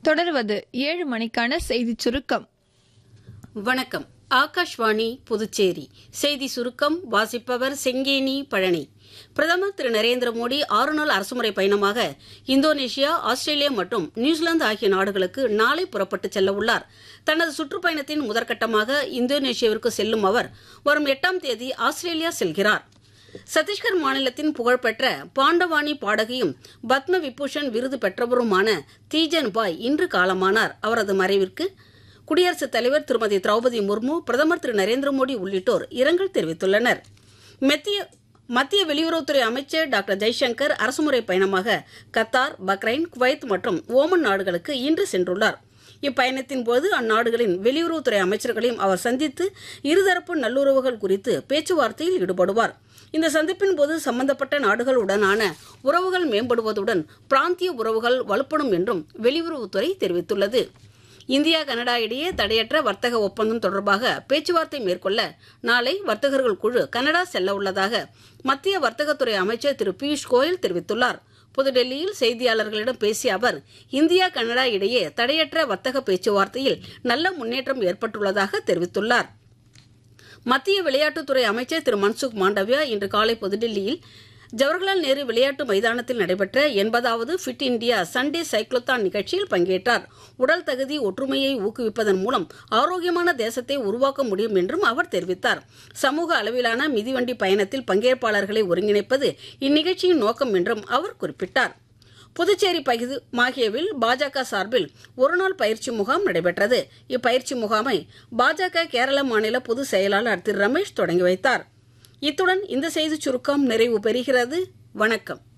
தொடர்வது ஏழு மணிக்கான செய்திச் சுருக்கம் வணக்கம் ஆகாஷ்வாணி புதுச்சேரி செய்தி சுருக்கம் வாசிப்பவர் செங்கேனி பழனி பிரதமர் திரு நரேந்திர மோடி ஆறு நாள் அரசுமுறை பயணமாக இந்தோனேஷியா ஆஸ்திரேலியா மற்றும் நியூசிலாந்து ஆகிய நாடுகளுக்கு நாளை புறப்பட்டு செல்ல உள்ளார் தனது சுற்றுப்பயணத்தின் முதற்கட்டமாக இந்தோனேஷியாவிற்கு செல்லும் அவர் வரும் எட்டாம் தேதி ஆஸ்திரேலியா செல்கிறார் சத்தீஸ்கர் மாநிலத்தின் புகழ்பெற்ற பாண்டவாணி பாடகியும் பத்ம விபூஷன் விருது பெற்றவருமான தீஜன் பாய் இன்று காலமானார் அவரது மறைவிற்கு குடியரசுத் தலைவர் திருமதி திரௌபதி முர்மு பிரதமர் திரு நரேந்திர மோடி உள்ளிட்டோர் இரங்கல் தெரிவித்துள்ளனர் மத்திய மத்திய வெளியுறவுத்துறை அமைச்சர் டாக்டர் ஜெய்சங்கர் அரசுமுறை பயணமாக கத்தார் பக்ரைன் குவைத் மற்றும் ஓமன் நாடுகளுக்கு இன்று சென்றுள்ளார் இப்பயணத்தின் போது அந்நாடுகளின் வெளியுறவுத்துறை அமைச்சர்களையும் அவர் சந்தித்து இருதரப்பு நல்லுறவுகள் குறித்து பேச்சுவார்த்தையில் ஈடுபடுவார் இந்த சந்திப்பின் போது சம்பந்தப்பட்ட நாடுகளுடனான உறவுகள் மேம்படுவதுடன் பிராந்திய உறவுகள் வலுப்படும் என்றும் வெளியுறவுத்துறை தெரிவித்துள்ளது இந்தியா கனடா இடையே தடையற்ற வர்த்தக ஒப்பந்தம் தொடர்பாக பேச்சுவார்த்தை மேற்கொள்ள நாளை வர்த்தகர்கள் குழு கனடா செல்ல உள்ளதாக மத்திய வர்த்தகத்துறை அமைச்சர் திரு பியூஷ் கோயல் தெரிவித்துள்ளார் புதுடெல்லியில் செய்தியாளர்களிடம் பேசிய அவர் இந்தியா கனடா இடையே தடையற்ற வர்த்தக பேச்சுவார்த்தையில் நல்ல முன்னேற்றம் ஏற்பட்டுள்ளதாக தெரிவித்துள்ளார் மத்திய விளையாட்டுத்துறை அமைச்சர் திரு மன்சுக் மாண்டவியா இன்று காலை புதுடில்லியில் ஜவஹர்லால் நேரு விளையாட்டு மைதானத்தில் நடைபெற்ற எண்பதாவது ஃபிட் இந்தியா சண்டே சைக்ளோத்தான் நிகழ்ச்சியில் பங்கேற்றார் உடல் தகுதி ஒற்றுமையை ஊக்குவிப்பதன் மூலம் ஆரோக்கியமான தேசத்தை உருவாக்க முடியும் என்றும் அவர் தெரிவித்தார் சமூக அளவிலான மிதிவண்டி பயணத்தில் பங்கேற்பாளர்களை ஒருங்கிணைப்பது இந்நிகழ்ச்சியின் நோக்கம் என்றும் அவர் குறிப்பிட்டார் புதுச்சேரி பகுதி மாஹேவில் பாஜக சார்பில் ஒருநாள் பயிற்சி முகாம் நடைபெற்றது இப்பயிற்சி முகாமை பாஜக கேரள மாநில பொதுச் செயலாளர் திரு ரமேஷ் தொடங்கி வைத்தார் இத்துடன் இந்த செய்திச் சுருக்கம் நிறைவு பெறுகிறது வணக்கம்